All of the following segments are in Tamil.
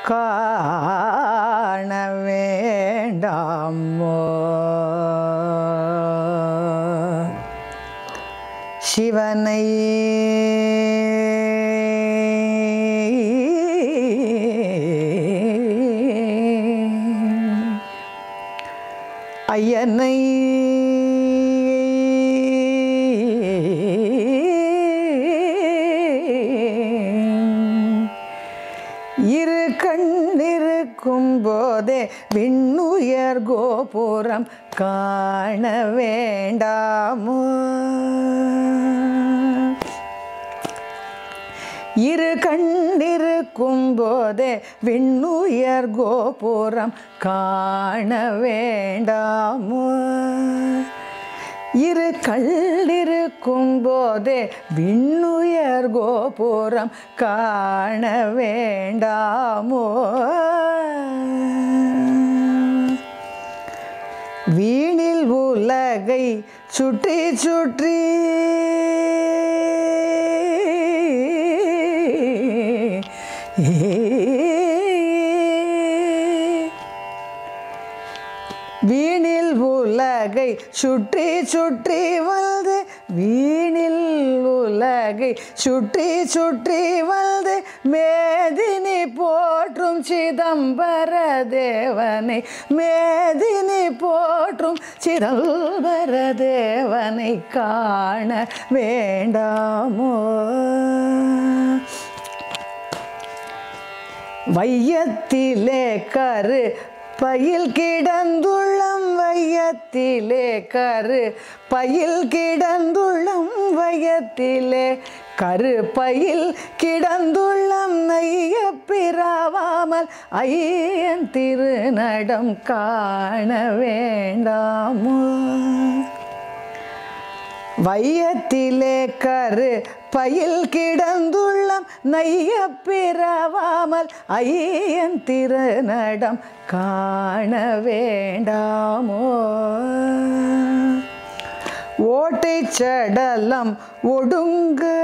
காண வேண்டாமோ சிவனை ஐயனை இரு கண்ணிருக்கும் போதே விண்ணுயர் கோபுரம் காண வேண்டாமோ இரு கண்டிருக்கும் போதே விண்ணுயர் கோபுரம் காண வேண்டாமோ இரு கல்லிருக்கும் போதே விண்ணுயர் கோபுரம் காண வேண்டாமோ வீணில் உலகை சுற்றி சுற்றி வீணில் உலகை சுற்றி சுற்றி வந்து வீணில் உலகை சுற்றி சுற்றி வந்து மேதினி போற்றும் சிதம்பர தேவனை மேதினி போற்றும் சிதம்பர தேவனை காண வேண்டாமோ வையத்திலே கரு பயில் கிடந்துள்ளம் வையத்திலே கரு பயில் கிடந்துள்ளம் வையத்திலே கரு பயில் கிடந்துள்ளம் நைய பிறவாமல் ஐயன் திருநடம் காண வேண்டாமோ வையத்திலே கரு பயில் கிடந்துள்ளம் நைய பிறவாமல் ஐயன் திருநடம் காண வேண்டாமோ ஓட்டை சடலம் ஒடுங்கு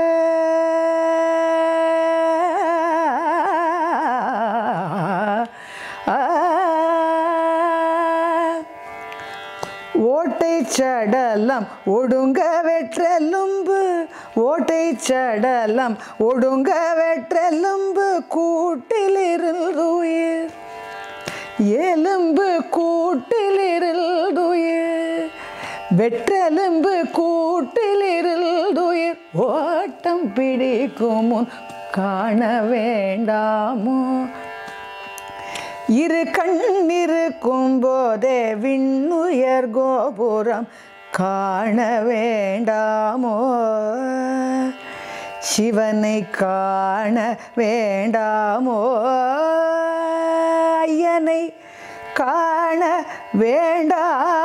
ஓட்டை சடலம் ஒடுங்க வெற்றெலும்பு ஓட்டை சடலம் ஒடுங்க வெற்றெலும்பு கூட்டிலிருந்துயிர் எலும்பு கூட்டிலிருந்துயிர் வெற்றெலும்பு கூட்டிலிருந்துயிர் ஓட்டம் பிடிக்கும் முன் காண வேண்டாமோ இரு கண்ணிருக்கும் போதே விண்ணுயர் கோபுரம் காண வேண்டாமோ சிவனை காண வேண்டாமோ ஐயனை காண வேண்டாமோ